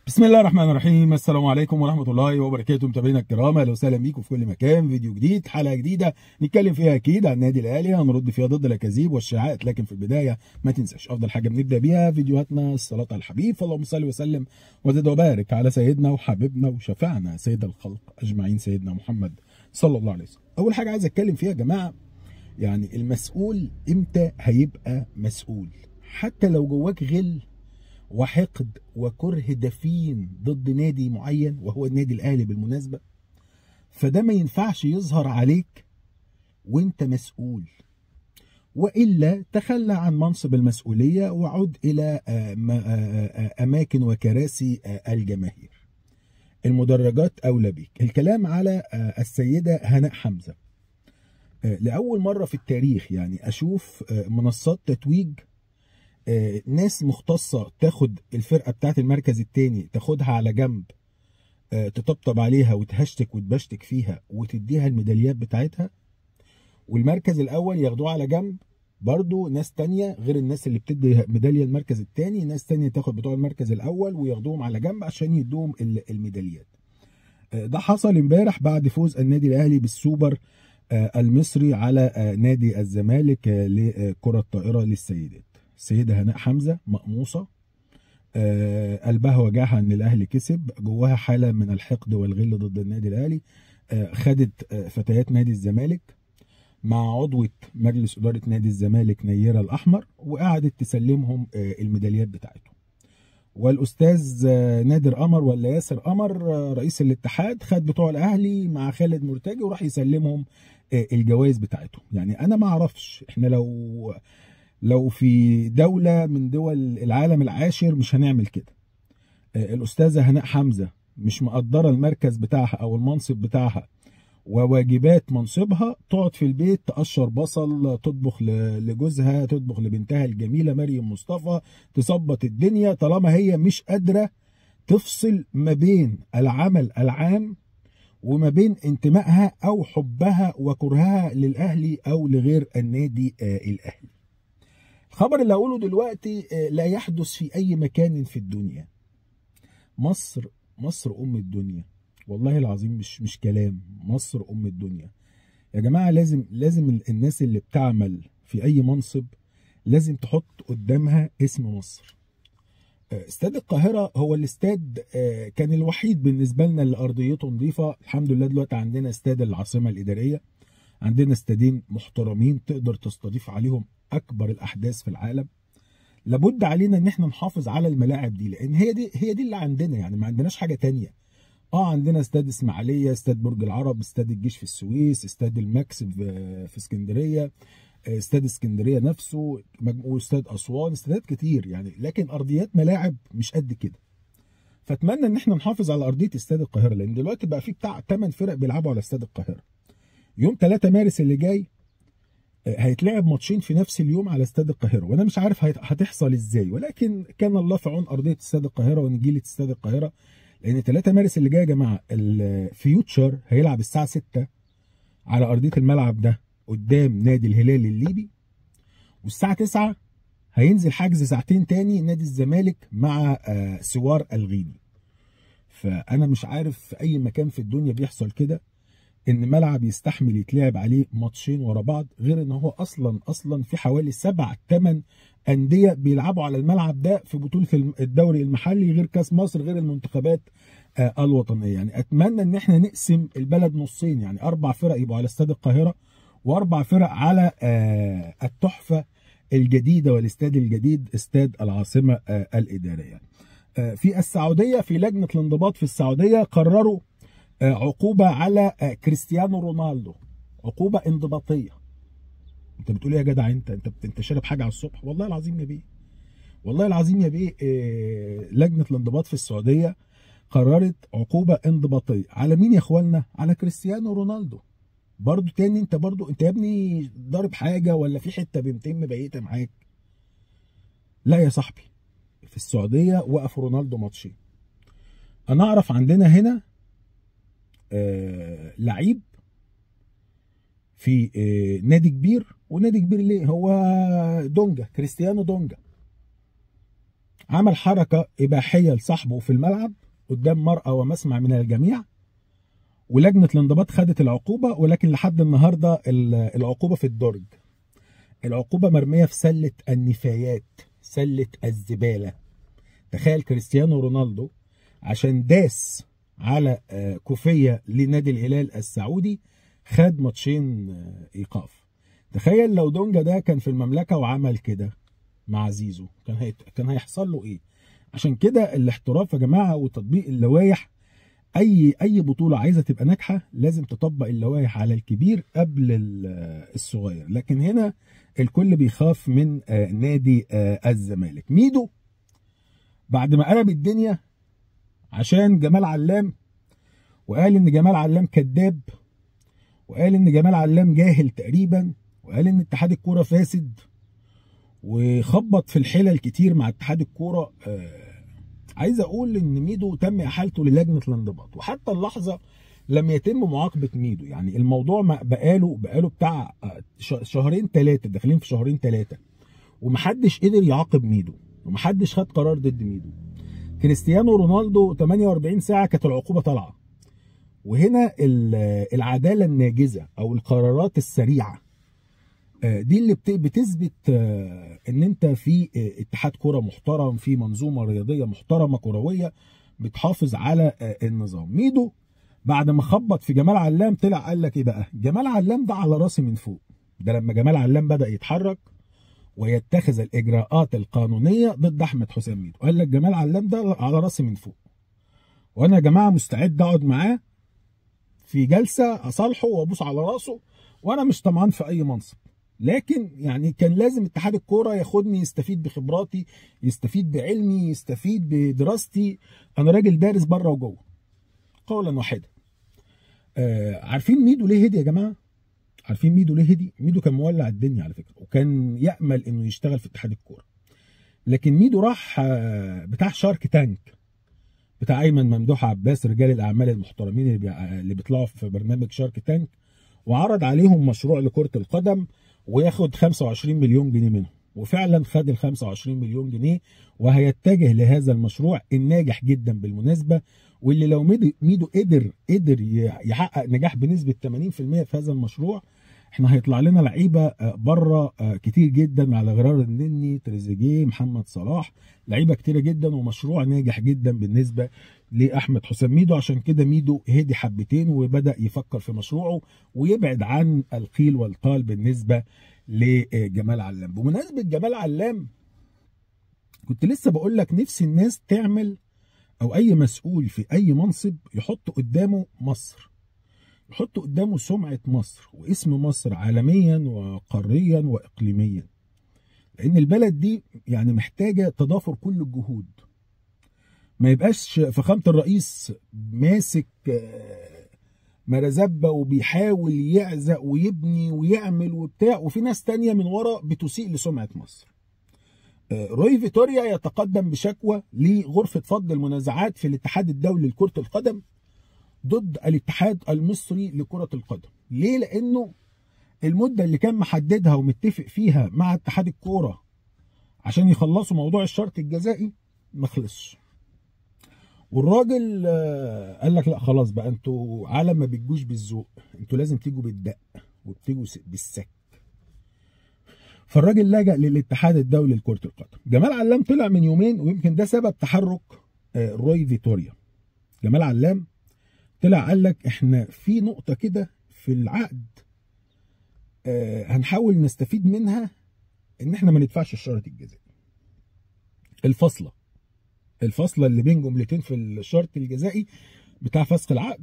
بسم الله الرحمن الرحيم السلام عليكم ورحمه الله وبركاته متابعينا الكرام اهلا وسهلا بيكم في كل مكان فيديو جديد حلقه جديده نتكلم فيها اكيد عن النادي الاهلي هنرد فيها ضد الاكاذيب والشائعات لكن في البدايه ما تنساش افضل حاجه بنبدا بيها فيديوهاتنا الصلاه على الحبيب فاللهم صل وسلم وزد وبارك على سيدنا وحبيبنا وشفعنا سيد الخلق اجمعين سيدنا محمد صلى الله عليه وسلم اول حاجه عايز اتكلم فيها يا جماعه يعني المسؤول امتى هيبقى مسؤول حتى لو جواك غل وحقد وكره دفين ضد نادي معين وهو النادي الاهلي بالمناسبه فده ما ينفعش يظهر عليك وانت مسؤول والا تخلى عن منصب المسؤوليه وعد الى اماكن وكراسي الجماهير المدرجات اولى بيك الكلام على السيده هناء حمزه لاول مره في التاريخ يعني اشوف منصات تتويج ناس مختصة تاخد الفرقة بتاعت المركز التاني تاخدها على جنب تطبطب عليها وتهشتك وتبشتك فيها وتديها الميداليات بتاعتها والمركز الأول ياخدوه على جنب برضو ناس تانية غير الناس اللي بتدي ميدالية المركز التاني ناس تانية تاخد بتوع المركز الأول وياخدوهم على جنب عشان يدوهم الميداليات ده حصل امبارح بعد فوز النادي الأهلي بالسوبر المصري على نادي الزمالك لكرة الطائرة للسيدات السيده هناء حمزه مقموصه آه قلبها وجعها ان الاهلي كسب جواها حاله من الحقد والغل ضد النادي الاهلي آه خدت آه فتيات نادي الزمالك مع عضوة مجلس إدارة نادي الزمالك نيرة الأحمر وقعدت تسلمهم آه الميداليات بتاعتهم والأستاذ آه نادر قمر ولا ياسر قمر آه رئيس الاتحاد خد بتوع الأهلي مع خالد مرتجي وراح يسلمهم آه الجوائز بتاعتهم يعني أنا ما أعرفش إحنا لو لو في دولة من دول العالم العاشر مش هنعمل كده الأستاذة هناء حمزة مش مقدرة المركز بتاعها أو المنصب بتاعها وواجبات منصبها تقعد في البيت تقشر بصل تطبخ لجوزها تطبخ لبنتها الجميلة مريم مصطفى تظبط الدنيا طالما هي مش قادرة تفصل ما بين العمل العام وما بين انتمائها أو حبها وكرهها للأهلي أو لغير النادي الأهلي الخبر اللي هقوله دلوقتي لا يحدث في اي مكان في الدنيا مصر مصر ام الدنيا والله العظيم مش مش كلام مصر ام الدنيا يا جماعه لازم لازم الناس اللي بتعمل في اي منصب لازم تحط قدامها اسم مصر استاد القاهرة هو الاستاد كان الوحيد بالنسبة لنا اللي أرضيته نظيفة الحمد لله دلوقتي عندنا استاد العاصمة الإدارية عندنا استادين محترمين تقدر تستضيف عليهم اكبر الاحداث في العالم لابد علينا ان احنا نحافظ على الملاعب دي لان هي دي هي دي اللي عندنا يعني ما عندناش حاجه تانية اه عندنا استاد اسماعيليه استاد برج العرب استاد الجيش في السويس استاد الماكس في اسكندريه استاد اسكندريه نفسه واستاد اسوان استادات كتير يعني لكن ارضيات ملاعب مش قد كده فاتمنى ان احنا نحافظ على ارضيه استاد القاهره لان دلوقتي بقى في بتاع 8 فرق بيلعبوا على استاد القاهره يوم 3 مارس اللي جاي هيتلعب ماتشين في نفس اليوم على استاد القاهره وانا مش عارف هتحصل ازاي ولكن كان الله في عون ارضيه استاد القاهره ونجيله استاد القاهره لان 3 مارس اللي جاي يا جماعه الفيوتشر هيلعب الساعه 6 على ارضيه الملعب ده قدام نادي الهلال الليبي والساعه 9 هينزل حجز ساعتين تاني نادي الزمالك مع سوار الغيني فانا مش عارف في اي مكان في الدنيا بيحصل كده ان ملعب يستحمل يتلعب عليه ماتشين ورا بعض غير ان هو اصلا اصلا في حوالي سبع ثمان انديه بيلعبوا على الملعب ده في بطوله الدوري المحلي غير كاس مصر غير المنتخبات آه الوطنيه يعني اتمنى ان احنا نقسم البلد نصين يعني اربع فرق يبقوا على استاد القاهره واربع فرق على آه التحفه الجديده والاستاد الجديد استاد العاصمه آه الاداريه في السعوديه في لجنه الانضباط في السعوديه قرروا عقوبة على كريستيانو رونالدو عقوبة انضباطية انت بتقول ايه يا جدع انت انت انت شارب حاجة على الصبح والله العظيم يا بيه والله العظيم يا بيه لجنة الانضباط في السعودية قررت عقوبة انضباطية على مين يا اخوانا على كريستيانو رونالدو برضو تاني انت برضو انت يا ابني ضارب حاجة ولا في حتة بنتين مبيتة معاك لا يا صاحبي في السعودية وقف رونالدو ماتشين انا اعرف عندنا هنا آه لعيب في آه نادي كبير ونادي كبير ليه هو دونجا كريستيانو دونجا عمل حركه اباحيه لصاحبه في الملعب قدام مرأى ومسمع من الجميع ولجنه الانضباط خدت العقوبه ولكن لحد النهارده العقوبه في الدرج العقوبه مرميه في سله النفايات سله الزباله تخيل كريستيانو رونالدو عشان داس على كوفيه لنادي الهلال السعودي خد ماتشين ايقاف تخيل لو دونجا ده كان في المملكه وعمل كده مع زيزو كان هي... كان هيحصل له ايه عشان كده الاحتراف يا جماعه وتطبيق اللوائح اي اي بطوله عايزه تبقى ناجحه لازم تطبق اللوائح على الكبير قبل الصغير لكن هنا الكل بيخاف من نادي الزمالك ميدو بعد ما قلب الدنيا عشان جمال علام وقال ان جمال علام كذاب وقال ان جمال علام جاهل تقريبا وقال ان اتحاد الكوره فاسد وخبط في الحلل كتير مع اتحاد الكوره آه عايز اقول ان ميدو تم احالته للجنه الانضباط وحتى اللحظه لم يتم معاقبه ميدو يعني الموضوع ما بقاله بقاله بتاع شهرين ثلاثه داخلين في شهرين ثلاثه ومحدش قدر يعاقب ميدو ومحدش خد قرار ضد ميدو كريستيانو رونالدو 48 ساعه كانت العقوبه طالعه وهنا العداله الناجزه او القرارات السريعه دي اللي بتثبت ان انت في اتحاد كوره محترم في منظومه رياضيه محترمه كرويه بتحافظ على النظام ميدو بعد ما خبط في جمال علام طلع قال لك ايه بقى جمال علام ده على راسي من فوق ده لما جمال علام بدا يتحرك ويتخذ الاجراءات القانونيه ضد احمد حسام ميدو قال لك جمال علام ده على راسي من فوق وانا يا جماعه مستعد اقعد معاه في جلسه اصالحه وابوس على راسه وانا مش طمعان في اي منصب لكن يعني كان لازم اتحاد الكوره ياخدني يستفيد بخبراتي يستفيد بعلمي يستفيد بدراستي انا راجل دارس بره وجوه قولا واحدا آه عارفين ميدو ليه هدي يا جماعه عارفين ميدو ليه هدي ميدو كان مولع الدنيا على فكره وكان يامل انه يشتغل في اتحاد الكوره لكن ميدو راح آه بتاع شارك تانك بتاع ايمن ممدوح عباس رجال الاعمال المحترمين اللي, بي... اللي بيطلعوا في برنامج شارك تانك وعرض عليهم مشروع لكره القدم وياخد 25 مليون جنيه منهم وفعلا خد ال 25 مليون جنيه وهيتجه لهذا المشروع الناجح جدا بالمناسبه واللي لو ميدو, ميدو قدر قدر يحقق نجاح بنسبه 80% في هذا المشروع احنا هيطلع لنا لعيبه بره كتير جدا على غرار النني تريزيجيه محمد صلاح لعيبه كتيره جدا ومشروع ناجح جدا بالنسبه لاحمد حسام ميدو عشان كده ميدو هدي حبتين وبدا يفكر في مشروعه ويبعد عن القيل والقال بالنسبه لجمال علام بمناسبه جمال علام كنت لسه بقول لك نفسي الناس تعمل او اي مسؤول في اي منصب يحط قدامه مصر يحط قدامه سمعة مصر واسم مصر عالميا وقاريا وإقليميا لأن البلد دي يعني محتاجة تضافر كل الجهود ما يبقاش فخامة الرئيس ماسك مرزبة وبيحاول يعزق ويبني ويعمل وبتاع وفي ناس تانية من ورا بتسيء لسمعة مصر روي فيتوريا يتقدم بشكوى لغرفة فض المنازعات في الاتحاد الدولي لكرة القدم ضد الاتحاد المصري لكرة القدم ليه لانه المدة اللي كان محددها ومتفق فيها مع اتحاد الكورة عشان يخلصوا موضوع الشرط الجزائي ما خلصش والراجل قال لك لا خلاص بقى انتوا عالم ما بتجوش بالذوق انتوا لازم تيجوا بالدق وبتيجوا بالسك فالراجل لجأ للاتحاد الدولي لكرة القدم جمال علام طلع من يومين ويمكن ده سبب تحرك روي فيتوريا جمال علام طلع قال لك احنا في نقطه كده في العقد آه هنحاول نستفيد منها ان احنا ما ندفعش الشرط الجزائي الفاصله الفاصله اللي بين جملتين في الشرط الجزائي بتاع فسخ العقد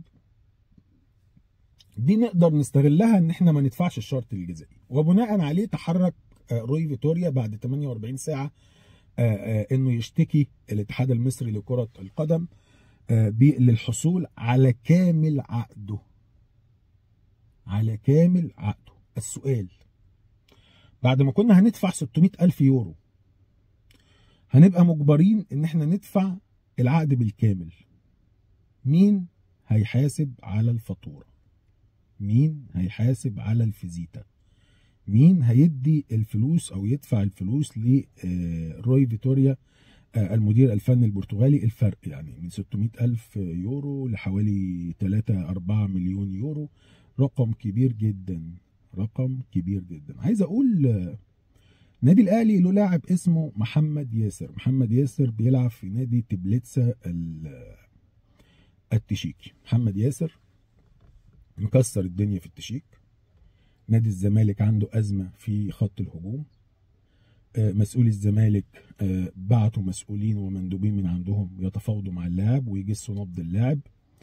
دي نقدر نستغلها ان احنا ما ندفعش الشرط الجزائي وبناء عليه تحرك آه روي فيتوريا بعد 48 ساعه آه انه يشتكي الاتحاد المصري لكره القدم للحصول على كامل عقده على كامل عقده السؤال بعد ما كنا هندفع 600 ألف يورو هنبقى مجبرين ان احنا ندفع العقد بالكامل مين هيحاسب على الفاتورة مين هيحاسب على الفيزيتا مين هيدي الفلوس او يدفع الفلوس لروي فيتوريا آه، المدير الفني البرتغالي الفرق يعني من 600 ألف يورو لحوالي 3 4 مليون يورو رقم كبير جدا رقم كبير جدا عايز أقول آه، نادي الأهلي له لاعب اسمه محمد ياسر محمد ياسر بيلعب في نادي تبليتسا التشيكي محمد ياسر مكسر الدنيا في التشيك نادي الزمالك عنده أزمة في خط الهجوم آه، مسؤولي الزمالك آه، بعتوا مسؤولين ومندوبين من عندهم يتفاوضوا مع اللاعب ويجسوا نبض اللاعب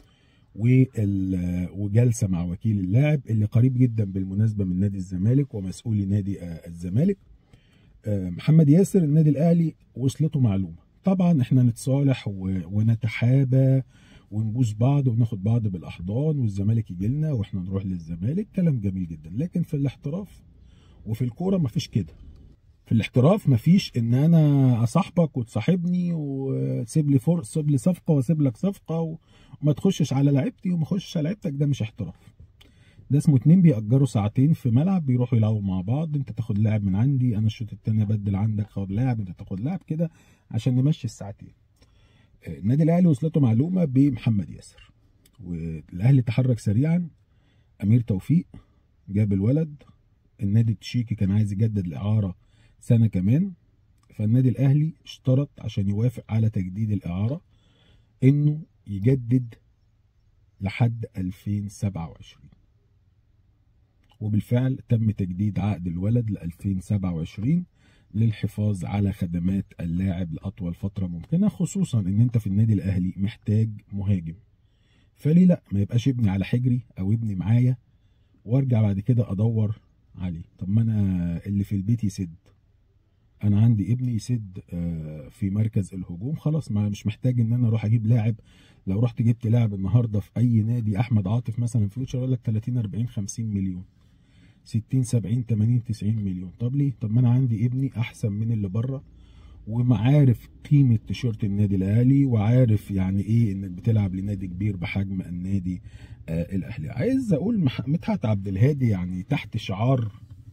وجلسه مع وكيل اللاعب اللي قريب جدا بالمناسبه من نادي الزمالك ومسؤولي نادي آه، الزمالك محمد ياسر النادي الاهلي وصلته معلومه طبعا احنا نتصالح ونتحابى ونبوس بعض وناخد بعض بالاحضان والزمالك يجي لنا واحنا نروح للزمالك كلام جميل جدا لكن في الاحتراف وفي الكوره مفيش كده في الاحتراف مفيش ان انا اصاحبك وتصاحبني وتسيب لي فرصه تسيب لي صفقه واسيب لك صفقه وما تخشش على لعيبتي وما اخشش على لعيبتك ده مش احتراف ده اسمه اتنين بيأجروا ساعتين في ملعب بيروحوا يلعبوا مع بعض انت تاخد لاعب من عندي انا الشوط التاني ابدل عندك خد لاعب انت تاخد لاعب كده عشان نمشي الساعتين النادي الاهلي وصلته معلومه بمحمد ياسر والاهلي تحرك سريعا امير توفيق جاب الولد النادي التشيكي كان عايز يجدد الاعاره سنه كمان فالنادي الاهلي اشترط عشان يوافق على تجديد الاعاره انه يجدد لحد 2027 وبالفعل تم تجديد عقد الولد ل 2027 للحفاظ على خدمات اللاعب لاطول فتره ممكنه خصوصا ان انت في النادي الاهلي محتاج مهاجم فليه لا ما يبقاش ابني على حجري او ابني معايا وارجع بعد كده ادور عليه طب ما انا اللي في البيت يسد انا عندي ابني يسد آه، في مركز الهجوم خلاص ما مش محتاج ان انا اروح اجيب لاعب لو رحت جبت لاعب النهارده في اي نادي احمد عاطف مثلا فيوتشر يقول لك 30 40 50 مليون 60 70 80 90 مليون طب ليه طب ما انا عندي ابني احسن من اللي بره ومعارف قيمه تيشيرت النادي الاهلي وعارف يعني ايه انك بتلعب لنادي كبير بحجم النادي آه الاهلي عايز اقول مدحت عبد الهادي يعني تحت شعار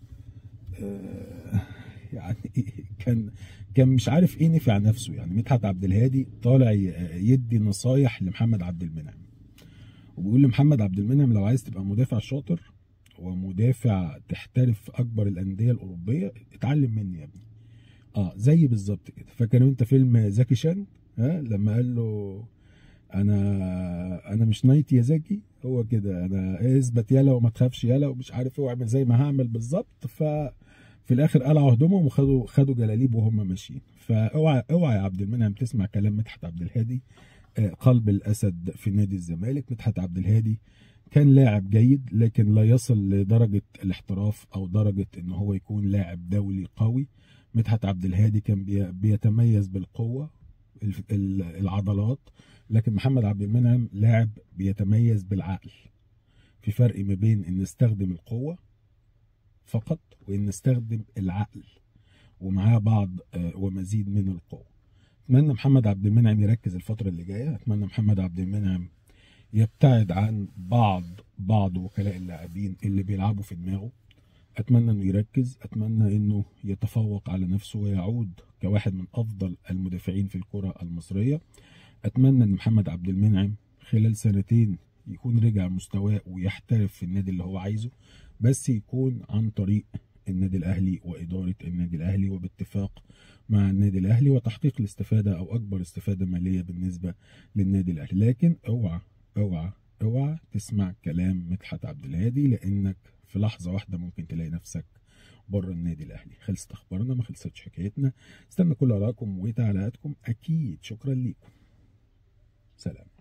آه يعني كان كان مش عارف ايه نفع نفسه يعني مدحت عبد الهادي طالع يدي نصايح لمحمد عبد المنعم وبيقول لمحمد عبد المنعم لو عايز تبقى مدافع شاطر ومدافع تحترف في اكبر الانديه الاوروبيه اتعلم مني يا ابني اه زي بالظبط كده فاكر انت فيلم زكي شان ها لما قال له انا انا مش نايت يا زكي هو كده انا اثبت يلا وما تخافش يلا ومش عارف ايه واعمل زي ما هعمل بالظبط ف في الاخر قلعوا هدومهم وخدوا خدوا جلاليب وهم ماشيين فاوعى اوعى يا عبد المنعم تسمع كلام مدحت عبد الهادي آه، قلب الاسد في نادي الزمالك مدحت عبد الهادي كان لاعب جيد لكن لا يصل لدرجة الاحتراف أو درجة إن هو يكون لاعب دولي قوي مدحت عبد الهادي كان بيتميز بالقوة العضلات لكن محمد عبد المنعم لاعب بيتميز بالعقل في فرق ما بين ان نستخدم القوة فقط وان نستخدم العقل ومعاه بعض آه، ومزيد من القوة اتمنى محمد عبد المنعم يركز الفترة اللي جاية اتمنى محمد عبد المنعم يبتعد عن بعض بعض وكلاء اللاعبين اللي بيلعبوا في دماغه اتمنى انه يركز اتمنى انه يتفوق على نفسه ويعود كواحد من افضل المدافعين في الكره المصريه اتمنى ان محمد عبد المنعم خلال سنتين يكون رجع مستواه ويحترف في النادي اللي هو عايزه بس يكون عن طريق النادي الاهلي واداره النادي الاهلي وباتفاق مع النادي الاهلي وتحقيق الاستفاده او اكبر استفاده ماليه بالنسبه للنادي الاهلي لكن اوعى اوعى اوعى تسمع كلام مدحت عبد الهادي لانك في لحظه واحده ممكن تلاقي نفسك بره النادي الاهلي خلصت اخبارنا ما خلصتش حكايتنا استنى كل ارائكم وتعليقاتكم اكيد شكرا ليكم سلام